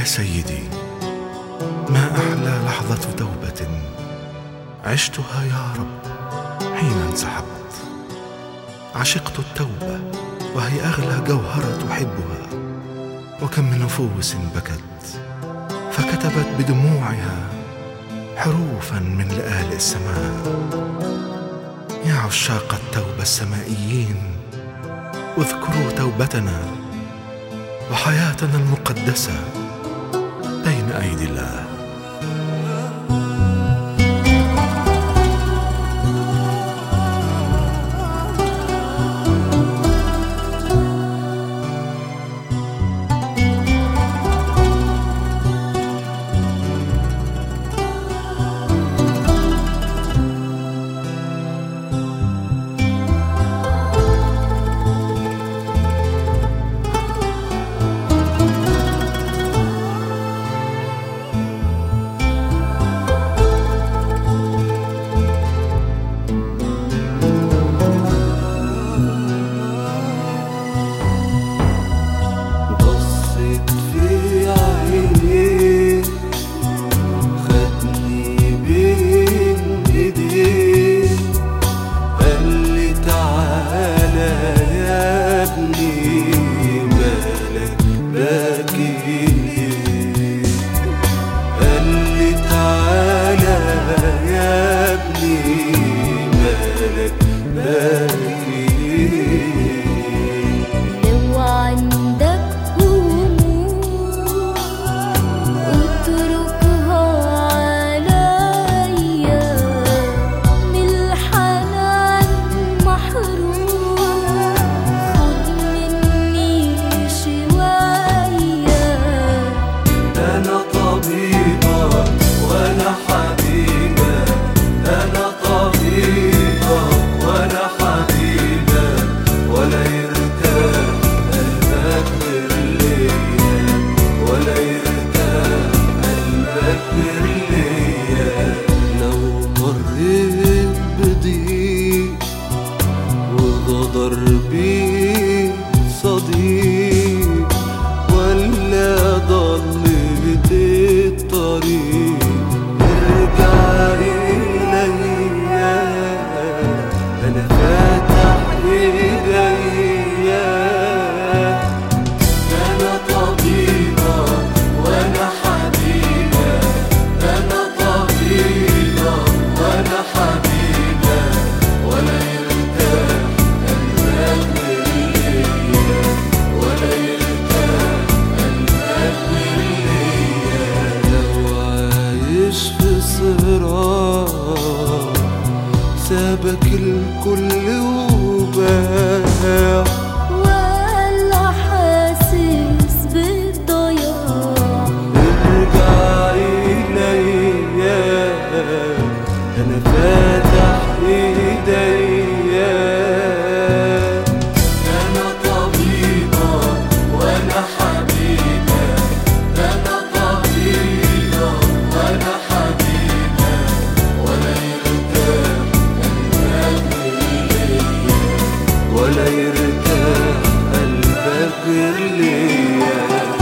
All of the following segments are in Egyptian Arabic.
سيدي ما أحلى لحظة توبة عشتها يا رب حين انسحبت عشقت التوبة وهي أغلى جوهرة تحبها وكم من نفوس بكت فكتبت بدموعها حروفا من لآل السماء يا عشاق التوبة السمائيين اذكروا توبتنا وحياتنا المقدسة بين أيدي الله بصيت في عينيه خدني بين ايديه قال لي تعالى يا ابني مالك باكي ليه قال لي تعالى يا ابني مالك باكي ليه لو عندك هموم اتركها عليا من الحنان محروم خد مني شوية أنا طبيبة وأنا حبيبة أنا طبيبة وأنا حبيبة ولا يرتاح قلبك غير ليا ولا يرتاح قلبك غير ليا لو مريت بضيق وغدر بي صديق ولا ضلت الطريق ارجع إليا أنا فاتح إيديا أنا طبيبة وأنا حبيبة أنا طبيبة وأنا حبيبة ولا يرتاح قلبك غير ليا ولا يرتاح قلبك غير ليا لو عايش في صراع سابك الكل وباع ولا حاسس بالضياع ارجع إليا أنا فاتح إيديا أنا طبيبة وأنا حبيبة أنا طبيبة وأنا حبيبة ولا يرتاح قلبك غير ليا ولا يرتاح قلبك غير ليا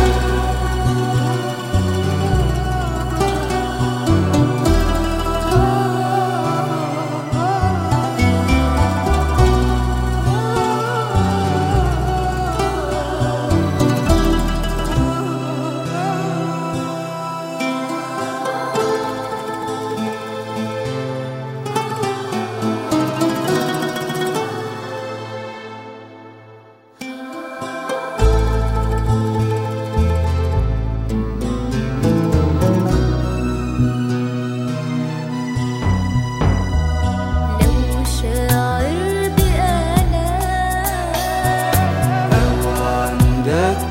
لو شاعر بآلام عندك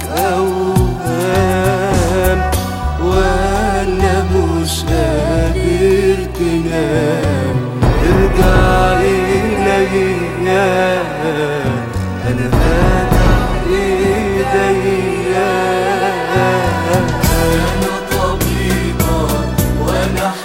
أوهام ولا مش قادر تنام ارجع إليا أنا فاتح إيديا أنا طبيبة وأنا